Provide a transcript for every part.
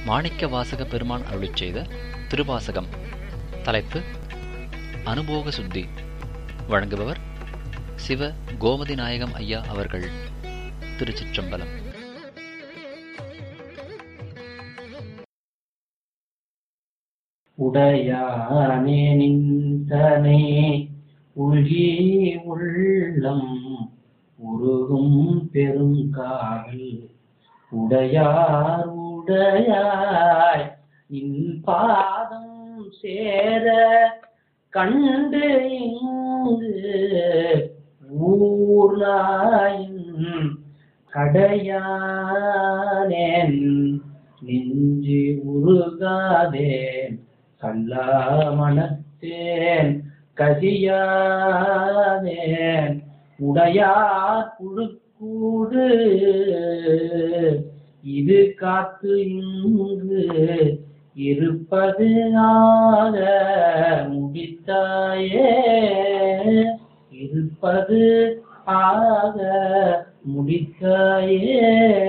மாணிக்க வாசக பெருமான் அருளிச் செய்த திருவாசகம் தலைப்பு அனுபோக சுத்தி வழங்குபவர் சிவ கோமதி நாயகம் ஐயா அவர்கள் திருச்சிற்றம்பலம் உடையானே நின்றனே உள்கி உள்ளம் உருகும் பெருங்காவல் உடையார் உடையாய் நின் பாதம் சேர கண்டு இங்கு ஊர்நாயின் கடையானேன் நெஞ்சு உருகாதேன் கல்லாமணத்தேன் கசியாதேன் உடையார் புழுக்கூடு இது காத்து இங்கு இருப்பது ஆக முடித்தாயே இருப்பது ஆக முடித்தாயே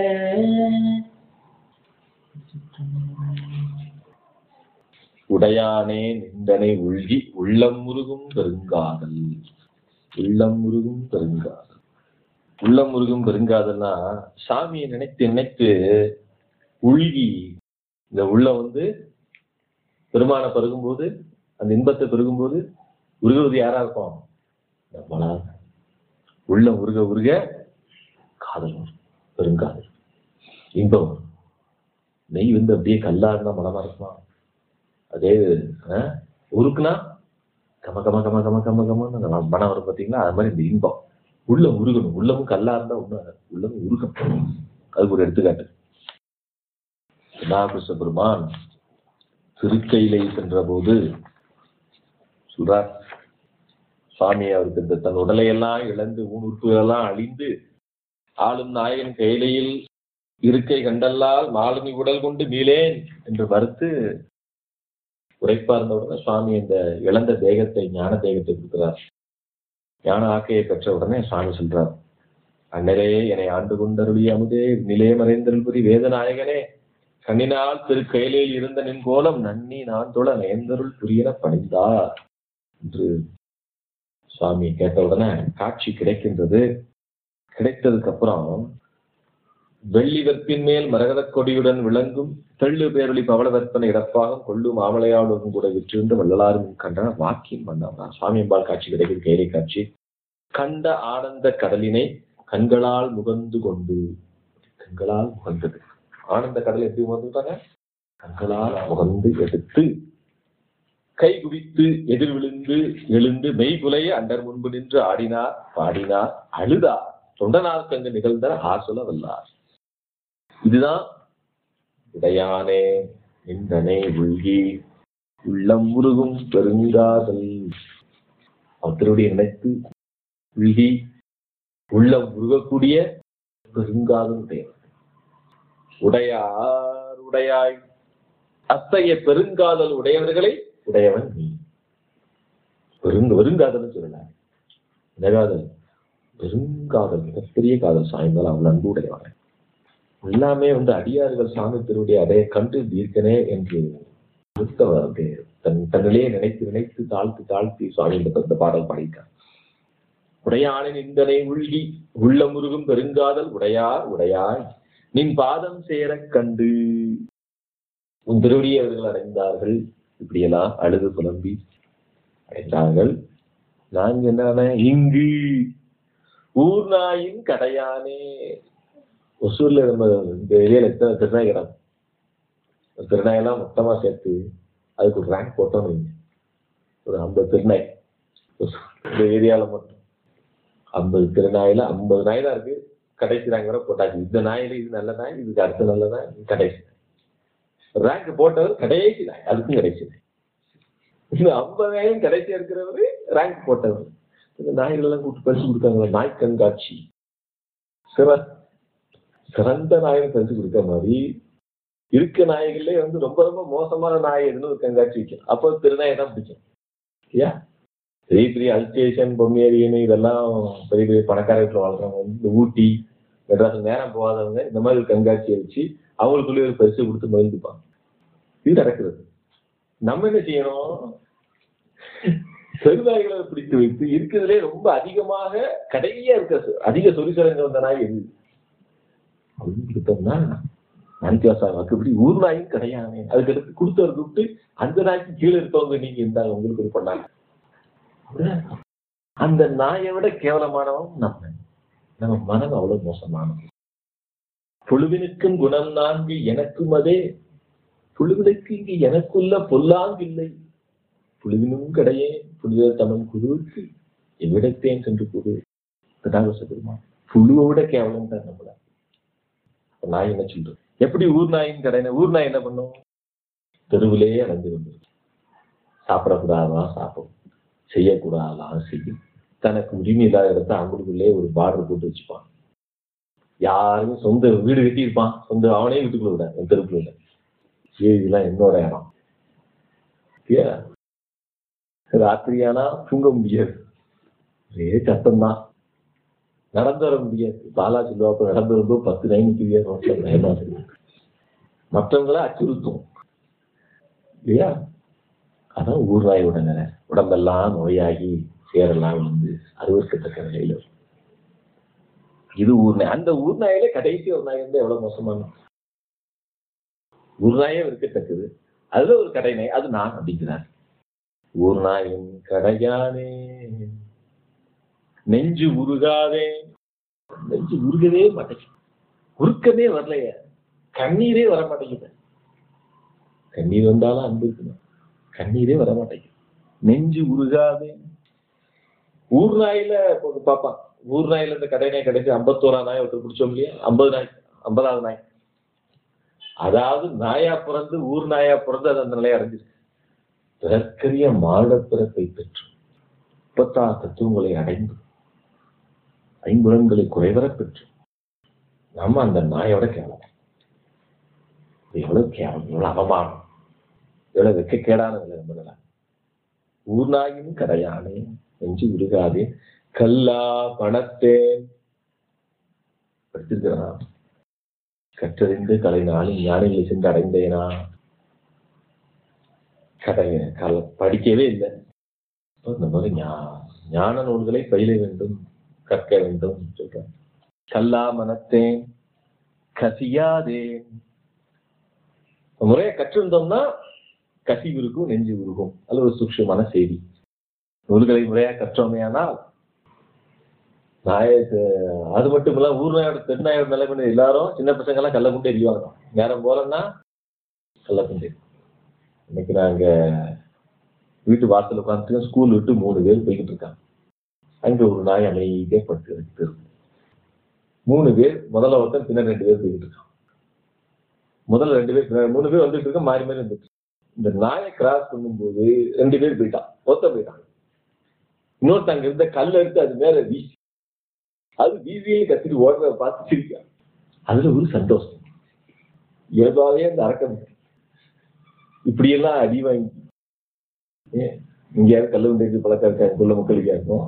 உடையானே நின்றனை உள்கி உள்ளம் முருகும் பெருங்காதல் உள்ளம் முருகும் பெருங்காதல் உள்ளம் முருகும் பெருங்காதல்னா சாமியை நினைத்து நினைத்து உள்கி இந்த உள்ளம் வந்து பெருமானை பருகும்போது அந்த இன்பத்தை பெருகும்போது உருகுவது யாரா இருக்கும் நம்மளா உள்ளம் உருக உருக காதல் வரும் பெருங்காதல் இன்பம் வரும் நெய் வந்து அப்படியே கல்லாடினா மனமா இருக்குமா அதே அஹ், உருக்குனா கம கம கம கம கம கமன்னு அந்த மனம் வரும் பார்த்தீங்களா அது மாதிரி இந்த இன்பம் உள்ள உருகணும் உள்ளமும் கல்லா இருந்தா ஒன்றும் உள்ளமும் உருகணும் அதுக்கு ஒரு எடுத்துக்காட்டு ராமகிருஷ்ண பெருமான் திருக்கையிலை சென்ற போது சொல்றார் சுவாமி அவருக்கு இந்த தன் உடலையெல்லாம் இழந்து ஊன் உறுப்புகளெல்லாம் அழிந்து ஆளும் நாயகன் கையிலையில் இருக்கை கண்டல்லால் மாலுமி உடல் கொண்டு மீளேன் என்று மறுத்து உரைப்பா இருந்த உடனே சுவாமி இந்த இழந்த தேகத்தை ஞான தேகத்தை கொடுக்கிறார் ஞான ஆக்கையை பெற்ற உடனே சுவாமி சொல்றார் அண்ணரே என்னை ஆண்டு கொண்டருளிய அமுதே நிலே மறைந்தருள் புரி வேதநாயகனே கண்ணினால் திருக்கையிலில் இருந்த நின் கோலம் நன்னி நான் தொழ நயந்தருள் புரியன பணிந்தார் என்று சுவாமி கேட்ட உடனே காட்சி கிடைக்கின்றது கிடைத்ததுக்கு அப்புறம் வெள்ளி வெற்பின் மேல் மரகதக் கொடியுடன் விளங்கும் தெள்ளு பேரொளி பவள வெப்பன இடப்பாகம் கொள்ளும் மாமலையாளுடன் கூட விற்றிருந்த வள்ளலாரும் கண்டன வாக்கியம் பண்ணார் சுவாமி அம்பாள் காட்சி கிடைக்குது கைலை காட்சி கண்ட ஆனந்த கடலினை கண்களால் முகந்து கொண்டு கண்களால் முகந்தது ஆனந்த கடல் எப்படி முகந்துட்டாங்க கண்களால் முகந்து எடுத்து கை குவித்து எதிர் விழுந்து எழுந்து மெய்குலைய அண்டர் முன்பு நின்று ஆடினார் பாடினார் அழுதார் தொண்டனார் கங்கு நிகழ்ந்த ஆசொல வல்லார் இதுதான் உடையானே நின்றனை உள்கி உள்ளம் முருகும் பெருங்காதல் அவருடைய நினைத்து உள்கி உள்ளம் முருகக்கூடிய பெருங்காதல் உடையவர் உடையார் உடையாய் அத்தகைய பெருங்காதல் உடையவர்களை உடையவன் நீ பெருங்க பெருங்காதல்னு சொல்லல காதல் பெருங்காதல் மிகப்பெரிய காதல் சாய்ந்தால் அவள் அன்பு உடையவன் எல்லாமே வந்து அடியார்கள் சாமி திருவுடைய அடைய கண்டு தீர்க்கனே என்று கிறிஸ்தவர் வந்து தன் தன்னிலேயே நினைத்து நினைத்து தாழ்த்தி தாழ்த்தி சுவாமி இந்த இந்த பாடல் பாடியிருக்கார் உடையானின் இந்தனை உள்கி உள்ள முருகும் பெருங்காதல் உடையார் உடையாய் நின் பாதம் சேரக் கண்டு உன் திருவடியை அவர்கள் அடைந்தார்கள் இப்படியெல்லாம் அழுது புலம்பி அடைந்தார்கள் நாங்க என்ன இங்கு ஊர் நாயின் கடையானே ஒசூர்ல நம்ம இந்த ஏரியால எத்தனை திருநாய் கிடக்கும் அந்த திருநாயெல்லாம் மொத்தமா சேர்த்து அதுக்கு ஒரு ரேங்க் போட்டோம் வைங்க ஒரு ஐம்பது திருநாய் இந்த ஏரியால மட்டும் ஐம்பது திருநாயில ஐம்பது நாய் தான் இருக்கு கடைசி ரேங்க் வரை போட்டாச்சு இந்த நாயில இது நல்ல நாய் இதுக்கு அடுத்த நல்ல நாய் இது கடைசி ரேங்க் போட்டவர் கடைசி நாய் அதுக்கும் கடைசி நாய் இந்த ஐம்பது நாயும் கடைசியா இருக்கிறவரு ரேங்க் போட்டவர் இந்த நாய்கள் எல்லாம் கூட்டு பரிசு கொடுத்தாங்களா நாய் கண்காட்சி சிற சிறந்த நாய்க்கு பரிசு கொடுக்க மாதிரி இருக்க நாய்களே வந்து ரொம்ப ரொம்ப மோசமான நாய் எதுன்னு ஒரு கண்காட்சி வைக்கும் அப்போ திருநாயை தான் பிடிக்கும் இல்லையா பெரிய பெரிய அல்டேஷன் பொம்மேரியன் இதெல்லாம் பெரிய பெரிய பணக்கார வீட்டில் வாழ்றவங்க வந்து இந்த ஊட்டி மெட்ராஸ் நேரம் போகாதவங்க இந்த மாதிரி ஒரு கண்காட்சியை வச்சு அவங்களுக்குள்ளே ஒரு பரிசு கொடுத்து மகிழ்ந்துப்பாங்க இது நடக்கிறது நம்ம என்ன செய்யணும் செருநாய்களை பிடித்து வைத்து இருக்கிறதுலே ரொம்ப அதிகமாக கடைசியா இருக்க சொ- அதிக சொரிசரங்க வந்த நாய் எது அப்படின்னு கொடுத்தோம்னா மாணிக்கவாசா வாக்குப்படி ஊர் நாயும் கிடையாது அதுக்கு அடுத்து கொடுத்தவர் கூப்பிட்டு அந்த நாய்க்கு கீழே இருக்கவங்க நீங்க இருந்தாங்க உங்களுக்கு ஒரு பண்ணாங்க அந்த நாயை விட கேவலமானவன் நம்ம நம்ம மனம் அவ்வளவு மோசமானது புழுவினுக்கும் குணம் நான்கு எனக்கும் அதே புழுவினுக்கு இங்கு எனக்குள்ள பொல்லாங்கு இல்லை புழுவினும் கடையே புழுத தமிழ் குருவுக்கு எவ்விடத்தேன் சென்று குரு தடாகச பெருமான் புழுவை விட கேவலம் தான் நம்மள அப்ப நாய் என்ன சொல்றது எப்படி ஊர் நாயின் கடையின ஊர் நாய் என்ன பண்ணும் தெருவிலே அடைஞ்சு வந்து சாப்பிடக்கூடாதா சாப்பிடும் செய்யக்கூடாதா செய்யும் தனக்கு உரிமை இல்லாத இடத்த அவங்களுக்குள்ளே ஒரு பார்டர் போட்டு வச்சுப்பான் யாரும் சொந்த வீடு கட்டி இருப்பான் சொந்த அவனே வீட்டுக்குள்ள விட என் தெருக்குள்ள இல்லை ஏய், இதெல்லாம் என்னோட இடம் ஏன் ராத்திரியானா தூங்க முடியாது ஒரே சத்தம் தான் நடந்து வர முடியாது பாலா சொல்லுவாப்ப நடந்து வரும்போது பத்து நைன் முடியாது பயமா இருக்கு மற்றவங்கள அச்சுறுத்தும் இல்லையா அதான் ஊர்வாயோட நிலை உடம்பெல்லாம் நோயாகி சேரெல்லாம் விழுந்து அருவருக்கத்தக்க நிலையில இருக்கும். இது ஊர் நாய் அந்த ஊர் நாயில கடைசி ஒரு நாய் வந்து எவ்வளவு மோசமான ஊர் நாயே இருக்கத்தக்கது அதுல ஒரு கடை நாய் அது நான் அப்படிங்கிறார் ஊர் நாயின் கடையானே நெஞ்சு உருகாதே நெஞ்சு உருகவே மாட்டேங்குது உருக்கமே வரலையே கண்ணீரே வர மாட்டேங்குது கண்ணீர் வந்தாலும் அன்பு இருக்கணும் கண்ணீரே வர மாட்டேங்குது நெஞ்சு உருகாதே ஊர் நாயில கொஞ்சம் பார்ப்பான் ஊர் நாயில இந்த கடை நாய் கிடைச்சி ஐம்பத்தோரா நாய் ஒருத்தர் பிடிச்சோம் இல்லையா ஐம்பது நாய் ஐம்பதாவது நாய் அதாவது நாயா பிறந்து ஊர் நாயா பிறந்து அது அந்த நிலையை அடைஞ்சிருக்கு பிறக்கரிய மாட பிறப்பை பெற்று முப்பத்தாறு தத்துவங்களை அடைந்து ஐம்புலன்களை குறைவர பெற்று நம்ம அந்த நாயோட கேவலம் இது எவ்வளவு கேவலம் எவ்வளவு அவமானம் எவ்வளவு வெக்கக்கேடான நிலை நம்ம நிலை ஊர் நாயின் கடையானே நெஞ்சு உருகாதே கல்லா பணத்தேன் படிச்சிருக்கிறான் கற்றறிந்து கலை நாளில் ஞானிகளை சென்று அடைந்தேனா கடை கல படிக்கவே இல்லை அப்ப இந்த மாதிரி ஞா- ஞான நூல்களை பயில வேண்டும் கற்க வேண்டும் சொல்றேன் கல்லா மனத்தேன் கசியாதேன் முறையை கற்றிருந்தோம்னா கசிவு இருக்கும் நெஞ்சு உருகும் அது ஒரு சூக்ஷமான செய்தி நூல்களை முறையா கற்றோமேயானால் நாயக்கு அது மட்டும் இல்ல ஊர் நாயோட தெருநாயோட நிலைமை எல்லாரும் சின்ன பசங்க எல்லாம் கள்ள கொண்டு எரிவாங்க நேரம் போறோம்னா கள்ள கொண்டு இன்னைக்கு நாங்க வீட்டு வாசல் உட்காந்துட்டு ஸ்கூல் விட்டு மூணு பேர் போய்கிட்டு இருக்காங்க அங்க ஒரு நாய் அமைதியே படுத்து இருக்கு மூணு பேர் முதல்ல ஒருத்தன் பின்னாடி ரெண்டு பேர் போய்கிட்டு இருக்கான் முதல்ல ரெண்டு பேர் பின்னாடி மூணு பேர் வந்துட்டு இருக்க மாறி மாறி வந்துட்டு இந்த நாயை கிராஸ் பண்ணும்போது ரெண்டு பேர் போயிட்டான் ஒருத்தன் போயிட்டான் இன்னொருத்தன் அங்க இருந்த கல் எடுத்து அது மேல வீசி அது வீசியே கத்திட்டு ஓடுறத பார்த்து சிரிக்கான் அதுல ஒரு சந்தோஷம் இயல்பாவே அந்த அரக்கம் இப்படியெல்லாம் அடி வாங்கி ஏன் இங்க யாரும் கல்லு உண்டைக்கு பழக்கம் இருக்கா குள்ள மக்களுக்கு இருக்கும்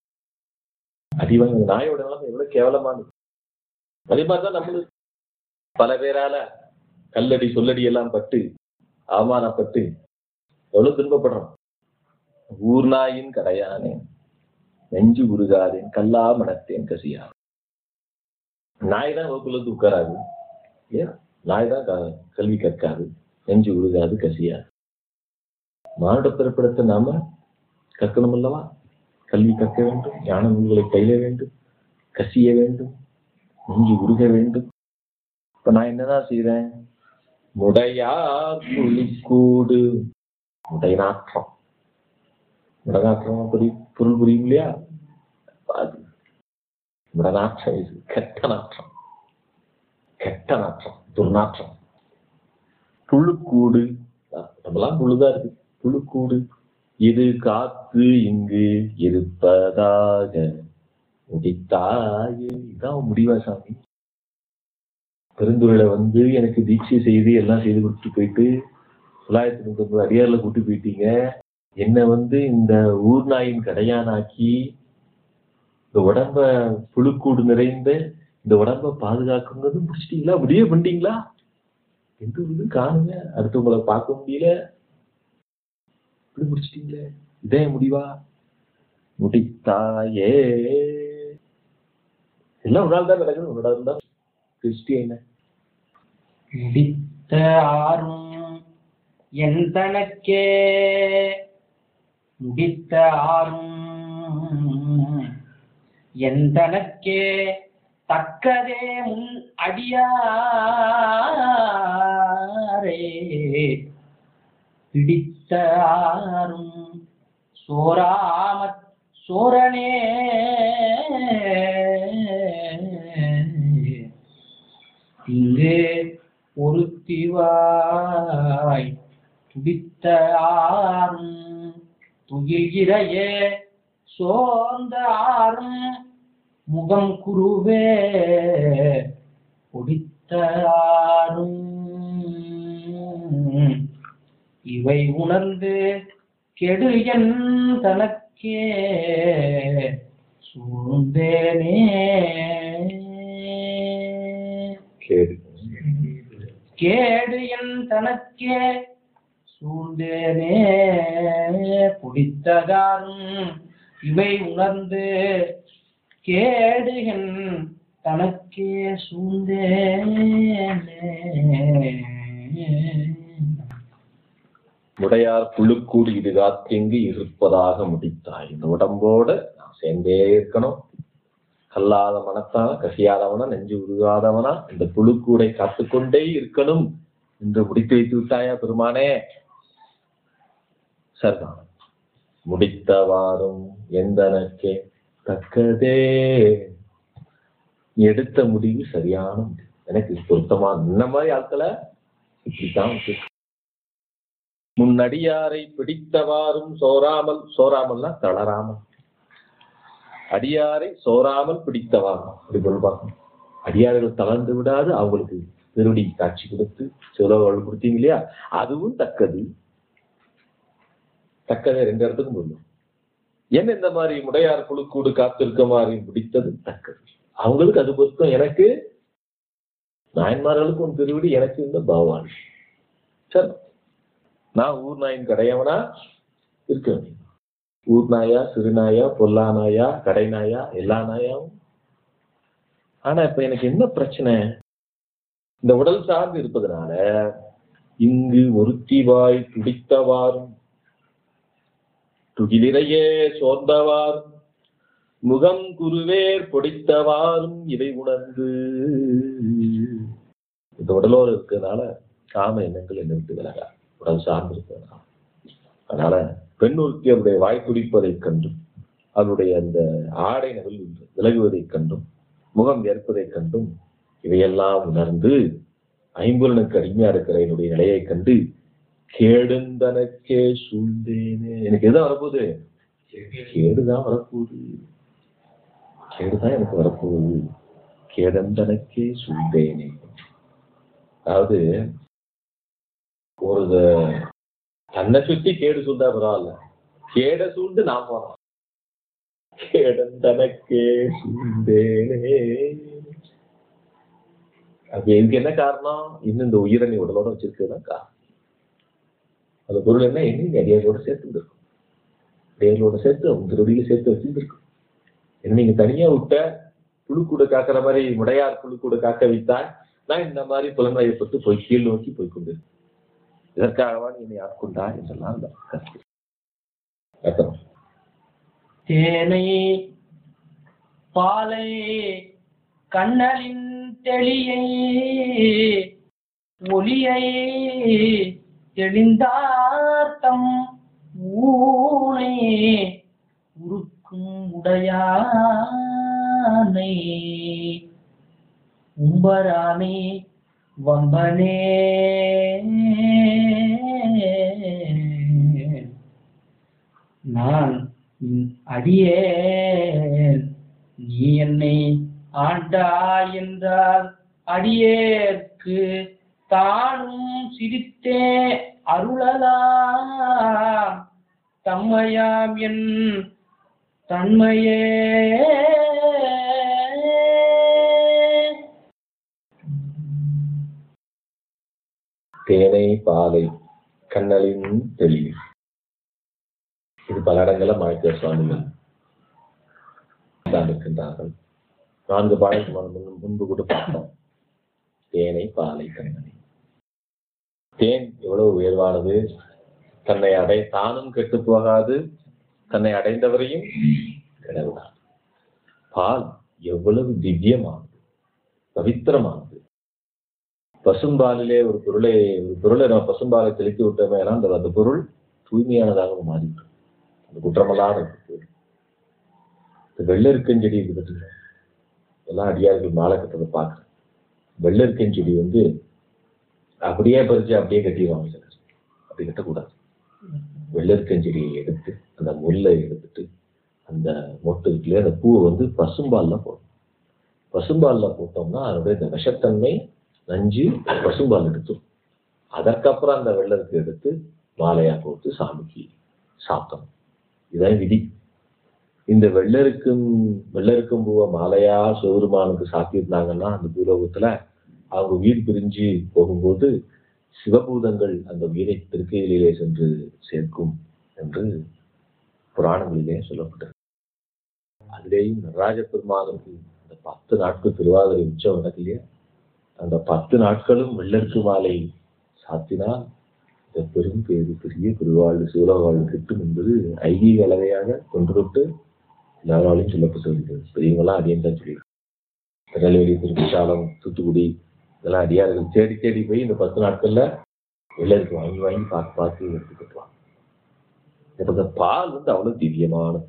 அடி வாங்கி அந்த நாயோட நிலைமை எவ்வளவு கேவலமானது அதே மாதிரிதான் நம்மளுக்கு பல பேரால கல்லடி சொல்லடி எல்லாம் பட்டு அவமானப்பட்டு எவ்வளவு துன்பப்படுறோம் ஊர் நாயின் கடையானே நெஞ்சு உருகாதேன் கல்லா மனத்தேன் கசியா நாய் தான் வகுப்புல இருந்து உட்காராது ஏன் நாய் தான் க- கல்வி கற்காது நெஞ்சு உருகாது கசியாது மானுட பிறப்பிடத்தை நாம கற்கணும் அல்லவா கல்வி கற்க வேண்டும் ஞான நூல்களை பயில வேண்டும் கசிய வேண்டும் நெஞ்சு உருக வேண்டும் இப்ப நான் என்னதான் செய்யறேன் முடையார் புலிக்கூடு முடைநாற்றம் முடநாற்றம் புரி பொருள் புரியும் இல்லையா அது முடநாற்றம் இது கெட்ட நாற்றம் கெட்ட நாற்றம் துர்நாற்றம் புழுக்கூடு நம்மலாம் புழுதான் இருக்கு புழுக்கூடு இது காத்து இங்கு இருப்பதாக முடித்தாயே இதான் முடிவா சாமி பெருந்துறையில வந்து எனக்கு தீட்சை செய்து எல்லாம் செய்து கொடுத்துட்டு போயிட்டு தொள்ளாயிரத்தி முப்பத்தி அடியார்ல கூட்டி போயிட்டீங்க என்னை வந்து இந்த ஊர் நாயின் கடையானாக்கி இந்த உடம்ப புழுக்கூடு நிறைந்த இந்த உடம்ப பாதுகாக்குங்கிறது முடிச்சிட்டீங்களா முடிவே பண்ணிட்டீங்களா எந்த இது காணுங்க அடுத்து உங்களை பார்க்க முடியல இப்படி முடிச்சிட்டீங்களே இதே முடிவா முடித்தாயே எல்லாம் ஒரு நாள் தான் நடக்குது ஒரு நாள் தான் கிறிஸ்டியன் முடித்த ஆறும் என் தனக்கே முடித்த ஆறும் என் தனக்கே தக்கதே முன் அடியாரே பிடித்த ஆறும் சோராமற் சோரனே இங்கு ஒருத்திவாய் துடித்த ஆறும் துகில்கிறையே சோர்ந்த ஆறும் முகம் குருவே ஒடித்த ஆறும் இவை உணர்ந்து கெடு என் தனக்கே சூழ்ந்தேனே கேடு கேடு என் தனக்கே சூழ்ந்தேனே குடித்ததாரும் இவை உணர்ந்து கேடு என் தனக்கே சூழ்ந்தேனே முடையார் புழுக்கூடு இது காத்திங்கு இருப்பதாக முடித்தாய் இந்த உடம்போட நான் சேர்ந்தே இருக்கணும் கல்லாத மனத்தான கசியாதவனா நெஞ்சு உருகாதவனா இந்த புழுக்கூடை காத்துக்கொண்டே இருக்கணும் என்று முடித்து வைத்து விட்டாயா பெருமானே சரிதான் முடித்தவாறும் எந்தனக்கே தக்கதே நீ எடுத்த முடிவு சரியான முடிவு. எனக்கு இது பொருத்தமா இந்த மாதிரி ஆட்களை இப்படித்தான் இருக்கு. முன்னடியாரை பிடித்தவாறும் சோராமல் சோராமல்னா தளராமல் அடியாரை சோராமல் பிடித்தவாறும் அப்படி சொல்லுவாங்க அடியார்கள் தளர்ந்து விடாது அவங்களுக்கு திருடி காட்சி கொடுத்து சிலவர்கள் கொடுத்தீங்க இல்லையா அதுவும் தக்கது தக்கதை ரெண்டு இடத்துக்கும் சொல்லும் என்ன இந்த மாதிரி முடையார் புழுக்கூடு காத்திருக்க மாதிரி பிடித்தது தக்கது அவங்களுக்கு அது பொருத்தம் எனக்கு நாயன்மார்களுக்கு உன் திருவிடி எனக்கு இந்த பகவான் சரி நான் ஊர் நாயின் கடையவனா இருக்க வேண்டியது ஊர் நாயா சிறுநாயா பொல்லா நாயா கடை நாயா எல்லா நாயாவும் ஆனா இப்ப எனக்கு என்ன பிரச்சனை இந்த உடல் சார்ந்து இருப்பதனால இங்கு ஒருத்திவாய் துடித்தவாறும் துகிலிரையே சோர்ந்தவாறும் முகம் குருவேர் பொடித்தவாறும் இதை உணர்ந்து இந்த உடலோடு இருக்கிறதுனால காம எண்ணங்கள் என்னை விட்டு விலகா உடல் சார்ந்து இருக்கிறதுனால அதனால பெண் ஒருத்தி அவருடைய வாய் துடிப்பதைக் கண்டும் அவருடைய அந்த ஆடை நகல் விலகுவதைக் கண்டும் முகம் ஏற்பதைக் கண்டும் இவையெல்லாம் உணர்ந்து ஐம்புலனுக்கு அடிமையா இருக்கிற என்னுடைய நிலையைக் கண்டு கேடுந்தனக்கே சூழ்ந்தேனே எனக்கு எதுதான் வரப்போகுது கேடுதான் வரப்போகுது கேடுதான் எனக்கு வரப்போகுது கேடந்தனக்கே சூழ்ந்தேனே அதாவது ஒரு த- தன்னை சுத்தி கேடு சூழ்ந்தா பரவாயில்ல கேட சூழ்ந்து நான் போறோம் கேடந்தனக்கே சூழ்ந்தேனே அது இதுக்கு என்ன காரணம் இன்னும் இந்த உயிரை நீ உடலோட வச்சிருக்கிறதுதான் காரணம் அந்த பொருள் என்ன இன்னும் நீ அடியாரோட சேர்த்து இருக்கும் அடியாரோட சேர்த்து அவங்க திருடியில சேர்த்து வச்சிருந்துருக்கும் என்ன நீங்க தனியா விட்ட புழுக்கூட காக்கிற மாதிரி முடையார் புழுக்கூட காக்க வைத்தால் நான் இந்த மாதிரி புலன்வயப்பட்டு போய் கீழ் நோக்கி போய் கொண்டிருக்கேன் இதற்காகவா நீ என்னை ஆட்கொண்டா என்றெல்லாம் அந்த கருத்து. அர்த்தம் தேனை பாலை கண்ணலின் தெளியை ஒளியை தெளிந்தார்த்தம் ஊனை உருக்கும் உடையானை உம்பரானை வம்பனே நான் உன் அடியேன் நீ என்னை ஆண்டாய் என்றால் அடியேற்கு தானும் சிரித்தே அருளலாம் தம்மையாம் என் தன்மையே தேனை பாலை கண்ணலின் தெளிவு இது பல இடங்கள்ல மாணிக்க சுவாமிகள் தான் இருக்கின்றார்கள் நான்கு பாடலுக்கு முன்பு- முன்பு கூட பார்த்தோம் தேனை பாலை கண்ணலி தேன் எவ்வளவு உயர்வானது தன்னை அடை தானும் கெட்டு போகாது தன்னை அடைந்தவரையும் கிடவிடாது பால் எவ்வளவு திவ்யமானது பவித்திரமானது பசும்பாலிலே ஒரு பொருளை ஒரு பொருளை நம்ம பசும்பாலை தெளித்து விட்டோமே அந்த அந்த பொருள் தூய்மையானதாக மாறிவிடும் அந்த குற்றமல்லாத இருக்கு. இந்த வெள்ளரிக்கஞ்செடி இருக்கு பார்த்தீங்களா எல்லாம் அடியார்கள் மாலை கட்டுறதை பார்க்குறேன் வெள்ளரிக்கஞ்செடி வந்து அப்படியே பறிச்சு அப்படியே கட்டிடுவாங்க சிலர் அப்படி கட்டக்கூடாது வெள்ளரிக்கஞ்செடியை எடுத்து அந்த முல்லை எடுத்துட்டு அந்த மொட்டு இருக்குல்லையே அந்த பூவை வந்து பசும்பால்ல போடணும் பசும்பால்ல போட்டோம்னா அதனுடைய இந்த விஷத்தன்மை நஞ்சு பசும்பால் எடுத்துரும் அதற்கப்புறம் அந்த வெள்ளருக்கு எடுத்து மாலையா போட்டு சாமிக்கு சாப்பிட்டோம் இதுதான் விதி இந்த வெள்ளருக்கும் வெள்ளருக்கும் பூவை மாலையா சிவபெருமானுக்கு சாத்தியிருந்தாங்கன்னா அந்த பூலோகத்துல அவங்க உயிர் பிரிஞ்சு போகும்போது சிவபூதங்கள் அந்த உயிரை திருக்கையிலே சென்று சேர்க்கும் என்று புராணங்களிலே சொல்லப்பட்டது அதிலேயும் நடராஜ பெருமானுக்கு அந்த பத்து நாட்கள் திருவாதிரை உற்சவம் நடக்கலையே அந்த பத்து நாட்களும் வெள்ளருக்கு மாலை சாத்தினால் இந்த பெரும் பேரு பெரிய பெருவாழ்வு சிவலோகவாழ்வு கிட்டும் என்பது ஐதீக அளவையாக கொண்டு எல்லாராலையும் சொல்லப்பட்டு வருகிறது பெரியவங்களாம் அடியன் தான் சொல்லி திருநெல்வேலி திருச்சாலம் தூத்துக்குடி இதெல்லாம் அடியார்கள் தேடி தேடி போய் இந்த பத்து நாட்கள்ல வெள்ளருக்கு வாங்கி வாங்கி பார்த்து பார்த்து எடுத்துக்கிட்டுவாங்க இப்ப இந்த பால் வந்து அவ்வளவு திவ்யமானது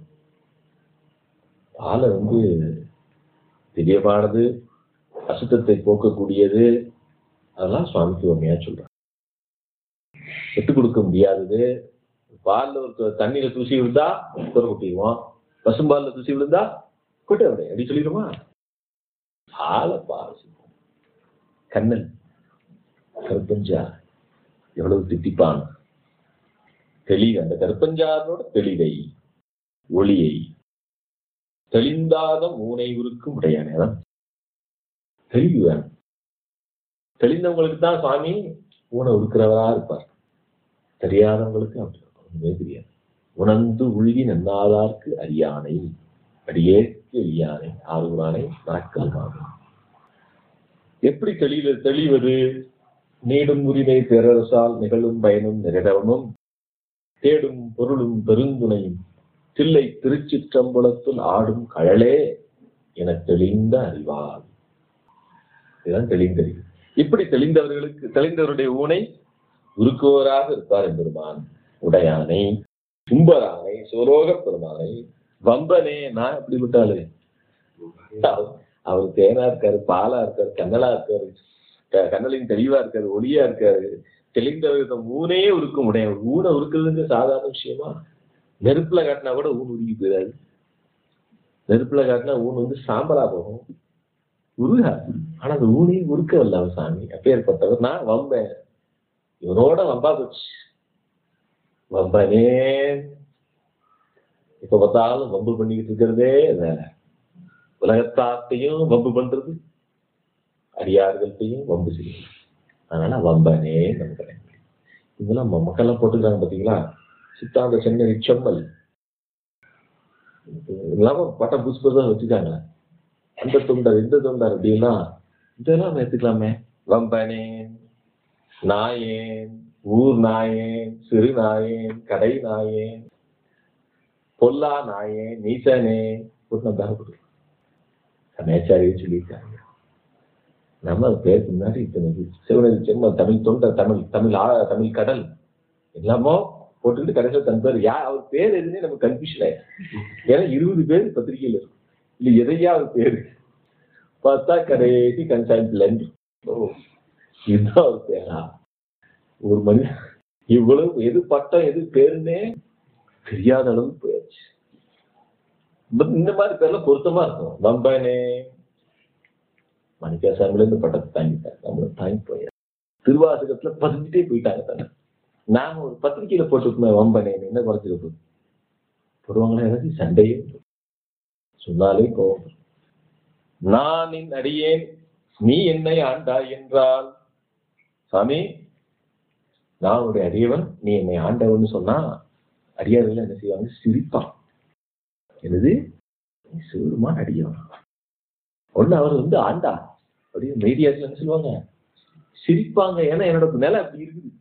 பாலை வந்து திவ்யமானது அசுத்தத்தை போக்கக்கூடியது அதெல்லாம் சுவாமிக்கு உண்மையா சொல்றாங்க விட்டு கொடுக்க முடியாதது பால்ல ஒரு து- தண்ணியில தூசி விழுந்தா குறை கொட்டிடுவோம் பசும்பால்ல தூசி விழுந்தா கொட்ட விட அப்படி சொல்லிடுமா பாலை பால் கண்ணன் கருப்பஞ்சா எவ்வளவு தித்திப்பான தெளிவு அந்த கருப்பஞ்சாரோட தெளிவை ஒளியை தெளிந்தாத மூனை உருக்கும் உடையானே அதான் தெளிவு வேணும் தெளிந்தவங்களுக்கு தான் சுவாமி ஊனை உருக்கிறவரா இருப்பார் தெரியாதவங்களுக்கு அப்படி ஒண்ணுமே தெரியாது உணர்ந்து உழுகி நன்னாதார்க்கு அறியானை அடியேற்கு அறியானை ஆறுகிறானை மறக்காமல் எப்படி தெளிவு தெளிவது நீடும் உரிமை பேரரசால் நிகழும் பயனும் நிறைடவனும் தேடும் பொருளும் பெருந்துணையும் தில்லை திருச்சிற்றம்பலத்தில் ஆடும் கழலே என தெளிந்த அறிவார் இதுதான் தெளிந்தறிவு இப்படி தெளிந்தவர்களுக்கு தெளிந்தவருடைய ஊனை உருக்குவோராக இருப்பார் எம்பெருமான் உடையானை தும்பரானை சுலோக பெருமானை வம்பனே நான் எப்படி விட்டாலு அவர் அவர் தேனா இருக்காரு பாலா இருக்காரு கண்ணலா இருக்காரு க- கண்ணலின் தெளிவா இருக்காரு ஒளியா இருக்காரு தெளிந்தவர் இந்த ஊனே உருக்கும் உடைய ஊனை உருக்குறதுங்க சாதாரண விஷயமா நெருப்புல காட்டினா கூட ஊன் உருகி போயிடாது நெருப்புல காட்டினா ஊன் வந்து சாம்பலா போகும் உருகா ஆனா அந்த ஊனையும் உருக்க வரல அவன் சாமி அப்பேற்பட்டவர் நான் வம்பேன் இவனோட வம்பா போச்சு வம்பனே இப்ப பார்த்தாலும் வம்பு பண்ணிக்கிட்டு இருக்கிறதே வேற உலகத்தாத்தையும் வம்பு பண்றது அடியார்கள்ட்டையும் வம்பு செய்யும் அதனால வம்பனே நமக்கு இதெல்லாம் ம- மக்கள்லாம் போட்டுக்கிறாங்க பாத்தீங்களா சித்தாந்த சென்னை செம்மல் இல்லாம பட்டம் புதுசு புதுசாக வச்சுக்காங்க அந்த தொண்டர் இந்த தொண்டர் அப்படின்னா இதெல்லாம் எடுத்துக்கலாமே வம்பனேன் நாயேன் ஊர் நாயேன் சிறு நாயேன் கடை நாயேன் பொல்லா நாயேன் நீசனே ஒரு நம்ம சமயச்சாரியை சொல்லியிருக்காங்க நம்ம அது பேருக்கு முன்னாடி இத்தனை சிவனது செம்ம தமிழ் தொண்டர் தமிழ் தமிழ் ஆ தமிழ் கடல் எல்லாமோ போட்டுக்கிட்டு கடைசியில் தன் பேர் யா அவர் பேர் எதுன்னே நமக்கு கன்ஃபியூஷன் ஆயிடுச்சு ஏன்னா இருபது பேர் பத்திரிகையில் இருக்கும் இல்லை எதையா அவர் பேரு பார்த்தா கடைசி கன்சாயின் பிள்ளைன்னு ஓ இதுதான் அவர் பேரா ஒரு மனிதன் இவ்வளவு எது பட்டம் எது பேருன்னே தெரியாத அளவுக்கு போயாச்சு பட் இந்த மாதிரி பேர்ல பொருத்தமா இருக்கும் வம்பனே மணிக்காசாமில இருந்து பட்டத்தை தாங்கிட்டாங்க நம்மளும் தாங்கி போயாச்சு திருவாசகத்துல பதிஞ்சுட்டே போயிட்டாங்க தானே நாம ஒரு பத்திரிக்கையில போட்டுருக்கோமே வம்பனே என்ன குறைச்சிட போகுது போடுவாங்களா ஏதாச்சும் சண்டையே வரும். சொன்னாலே கோபம் வரும். நான் நின் அடியேன் நீ என்னை ஆண்டாய் என்றால் சாமி நான் உன்னுடைய அடியவன் நீ என்னை ஆண்டவன் சொன்னா அடியார்கள் என்ன செய்வாங்க சிரிப்பான் என்னது நீ சிவருமான் அடியவன் ஒண்ணு அவர் வந்து ஆண்டா அப்படின்னு மீடியாஸ்ல என்ன சொல்லுவாங்க சிரிப்பாங்க ஏன்னா என்னோட நிலை அப்படி இருக்குது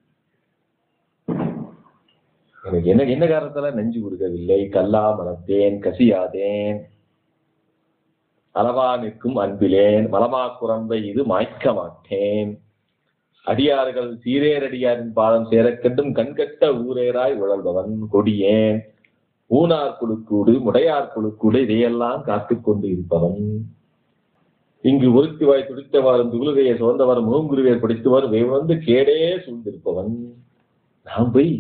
எனக்கு என்ன என்ன காரணத்தால நெஞ்சு கொடுக்கவில்லை கல்லா மனத்தேன் கசியாதேன் அளவா நிற்கும் அன்பிலேன் மலமா குரம்பை இது மாய்க்க மாட்டேன் அடியார்கள் சீரேரடியாரின் பாதம் சேரக்கட்டும் கண்கட்ட ஊரேராய் உழல்பவன் கொடியேன் ஊனார் குழுக்கூடு முடையார் குழுக்கூடு இதையெல்லாம் காத்துக் கொண்டு இருப்பவன் இங்கு ஒருத்தி வாய் துடித்தவாறும் துகுலுகையை சுவந்தவரும் முகங்குருவியர் படித்தவர் வந்து கேடே சூழ்ந்திருப்பவன் நான் போய்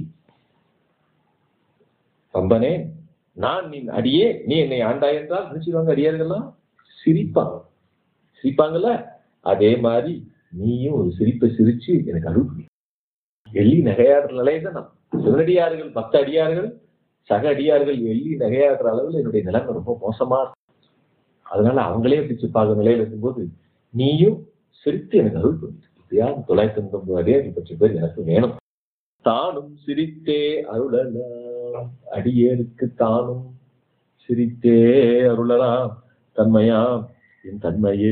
பம்பனே நான் நீ அடியே நீ என்னை ஆண்டாய் என்றால் நினைச்சுவாங்க அடியார்கள்லாம் சிரிப்பாங்க சிரிப்பாங்கல்ல அதே மாதிரி நீயும் ஒரு சிரிப்பை சிரிச்சு எனக்கு அருள் புரி. எள்ளி நகையாடுற நிலையை தான் நான் சிவனடியார்கள் பக்த அடியார்கள் சக அடியார்கள் எள்ளி நகையாடுற அளவில் என்னுடைய நிலைமை ரொம்ப மோசமா இருக்கு. அதனால அவங்களே பிச்சு பார்க்குற நிலையில இருக்கும்போது நீயும் சிரித்து எனக்கு அருள் புரி. இப்படியா தொள்ளாயிரத்தி தொண்ணூத்தி அடியார்கள் பற்றி பேர் எனக்கு வேணும் தானும் சிரித்தே அருளலாம் அடியேருக்கு தானும் சிரித்தே அருளலாம் தன்மையாம் என் தன்மையே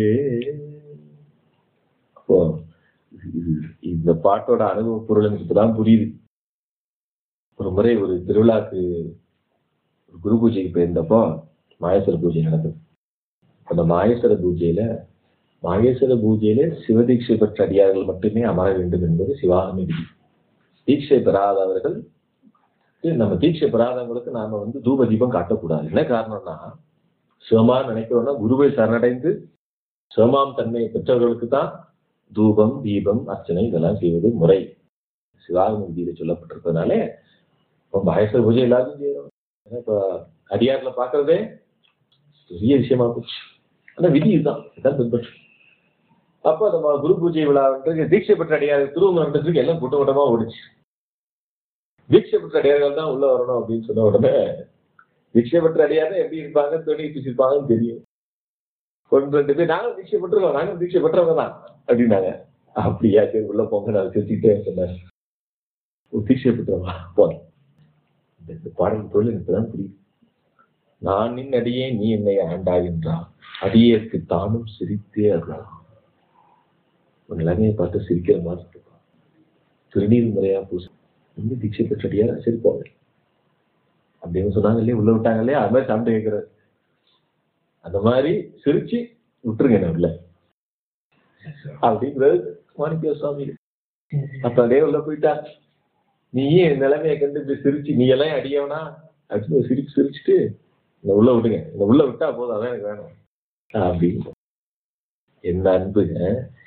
அப்போ இது- இந்த பாட்டோட அனுபவ பொருள் எனக்கு இப்பதான் புரியுது ஒரு முறை ஒரு திருவிழாக்கு ஒரு குரு பூஜைக்கு போயிருந்தப்போ மாயேஸ்வர பூஜை நடக்குது அந்த மாயேஸ்வர பூஜையில மாகேஸ்வர பூஜையில சிவதீட்சை பெற்ற அடியார்கள் மட்டுமே அமர வேண்டும் என்பது சிவாகம விதி தீட்சை பெறாதவர்கள் நம்ம தீட்சை பெறாதவங்களுக்கு நாம வந்து தூப தீபம் காட்டக்கூடாது என்ன காரணம்னா சிவமா நினைக்கிறோம்னா குருவை சரணடைந்து சிவமாம் தன்மையை பெற்றவர்களுக்கு தான் தூபம் தீபம் அர்ச்சனை இதெல்லாம் செய்வது முறை சிவாகம விதியில சொல்லப்பட்டிருப்பதனால இப்போ மகேஸ்வர பூஜை எல்லாருக்கும் செய்யறோம் ஏன்னா இப்போ அடியார்ல பாக்குறதே பெரிய விஷயமா போச்சு ஆனா விதி இதுதான் இதான் பின்பற்று அப்போ நம்ம குரு பூஜை விழாவுக்கு தீட்சை பெற்ற அடியார் திருவண்ணத்துக்கு எல்லாம் கூட்ட கூட்டமா ஓடிச்சு தீட்சை பெற்ற அடியார்கள் தான் உள்ள வரணும் அப்படின்னு சொன்ன உடனே தீட்சை பெற்ற அடியார் எப்படி இருப்பாங்க தொழில் பிடிச்சிருப்பாங்கன்னு தெரியும் ஒன்று ரெண்டு பேர் நாங்களும் தீட்சை பெற்றுருக்கோம் நாங்களும் தீட்சை பெற்றவங்க தான் அப்படின்னாங்க அப்படியா சரி உள்ள போங்க நான் சிரிச்சுக்கிட்டே சொன்னேன் ஒரு தீட்சை பெற்றவங்க போங்க இந்த இந்த பாடல் தொழில் எனக்கு தான் புரியுது நான் நின் அடியே நீ என்னை ஆண்டாய் என்றால் அடியேற்கு தானும் சிரித்தே அருளாம் உன் நிலைமையை பார்த்து சிரிக்கிற மாதிரி இருப்பான் திருநீர் முறையா பூச இன்னும் தீட்சை பெற்ற அடியாரா சரி போங்க அப்படின்னு சொன்னாங்க இல்லையா உள்ள விட்டாங்க இல்லையா அது மாதிரி சாப்பிட்டு கேட்கிறாரு அந்த மாதிரி சிரிச்சு விட்டுருங்க என்ன உள்ள அப்படிங்கிறது மாணிக்க சுவாமி அப்ப அப்படியே உள்ள போயிட்டா நீ என் நிலைமையை கண்டு இப்படி சிரிச்சு நீ எல்லாம் அடியவனா அப்படின்னு ஒரு சிரிப்பு சிரிச்சுட்டு இந்த உள்ள விடுங்க இந்த உள்ள விட்டா போதும் அதான் எனக்கு வேணும் அப்படின்னு என்ன அன்புங்க